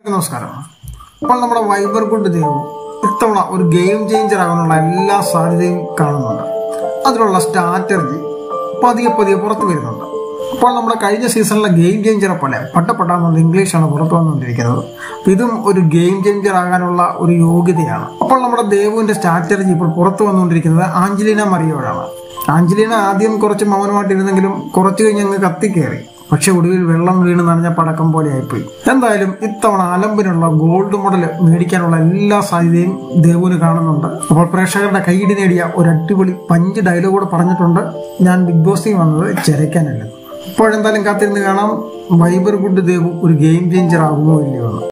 നമസ്കാരം അപ്പോൾ നമ്മുടെ വൈബർ ഗുഡ് ദേവ് ഇത്തവണ ഒരു ഗെയിം ചേഞ്ചർ ആകാനുള്ള എല്ലാ സാധ്യതയും കാണുന്നുണ്ട് അതിനുള്ള സ്ട്രാറ്റജി പതിയെ പതിയെ പുറത്തു വരുന്നുണ്ട് അപ്പോൾ നമ്മുടെ കഴിഞ്ഞ സീസണിലെ ഗെയിം ചേഞ്ചറെ പോലെ പട്ടപ്പെട്ടാന്നുള്ള ഇംഗ്ലീഷാണ് പുറത്തു വന്നുകൊണ്ടിരിക്കുന്നത് അപ്പോൾ ഇതും ഒരു ഗെയിം ചേഞ്ചർ ആകാനുള്ള ഒരു യോഗ്യതയാണ് അപ്പോൾ നമ്മുടെ ദേവുവിന്റെ സ്ട്രാറ്റജി ഇപ്പോൾ പുറത്തു വന്നുകൊണ്ടിരിക്കുന്നത് ആഞ്ചലീന മറിയോടാണ് ആഞ്ചലീന ആദ്യം കുറച്ച് മൗനമായിട്ടിരുന്നെങ്കിലും കുറച്ച് കഴിഞ്ഞ് അങ്ങ് കത്തിക്കേറി പക്ഷെ ഒടുവിൽ വെള്ളം വീണ് നനഞ്ഞ പടക്കം പോലെ ആയിപ്പോയി എന്തായാലും ഇത്തവണ അലമ്പിനുള്ള ഗോൾഡ് മെഡൽ മേടിക്കാനുള്ള എല്ലാ സാധ്യതയും ദേവുവിന് കാണുന്നുണ്ട് അപ്പോൾ പ്രേക്ഷകരുടെ കൈയിടി നേടിയ ഒരു അടിപൊളി പഞ്ച് ഡയലോഗ് കൂടെ പറഞ്ഞിട്ടുണ്ട് ഞാൻ ബിഗ് ബോസിൽ വന്നത് ചെരയ്ക്കാനല്ല ഇപ്പോഴെന്തായാലും കാത്തിരുന്ന് കാണാം വൈബർ ഗുഡ് ദേവ് ഒരു ഗെയിം ചേഞ്ചർ ആകുമോ ഇല്ലയോ എന്ന്